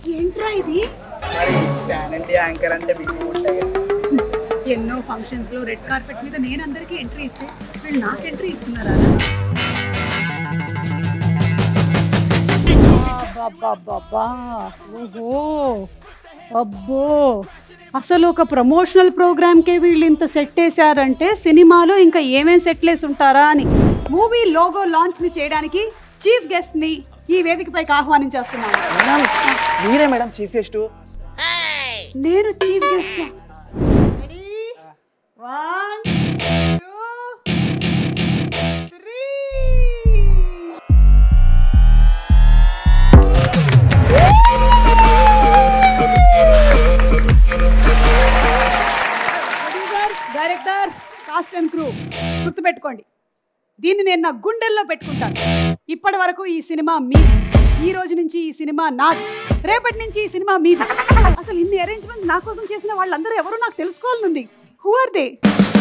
ఏంట్రా ఇది మరి ప్యాన్ ఇండియా యాంకర్ అంటే మీకు ఉంటాయి కదా ఎన్నో ఫంక్షన్స్ లో రెడ్ కార్పెట్ మీద నేను అందరికీ ఎంట్రీ ఇస్తే వీళ్ళు నాకు ఎంట్రీ ఇస్తున్నారా అబ్బబ్బబ్బబ్బా. ఓహో అబ్బో అసలు ఒక ప్రమోషనల్ ప్రోగ్రామ్కే వీళ్ళు ఇంత సెట్ వేసారంటే సినిమాలో ఇంకా ఏమేం సెట్ వేసి ఉంటారా అని మూవీ లోగో లాంచ్ని చేయడానికి చీఫ్ గెస్ట్ని ఈ వేదికపైకి ఆహ్వానించేస్తున్నాను మేడం మీరే మేడం చీఫ్ గెస్ట్ నేను chief guest one two three director cast and crew గుర్తుపెట్టుకోండి దీన్ని నేను నా గుండెల్లో పెట్టుకుంటాను ఇప్పటి వరకు ఈ సినిమా మీది ఈ రోజు నుంచి ఈ సినిమా నాది రేపటి నుంచి ఈ సినిమా మీది అసలు ఇన్ని అరేంజ్మెంట్స్ నా కోసం చేసిన వాళ్ళందరూ ఎవరో నాకు తెలుసుకోవాలనుంది హూ ఆర్ దే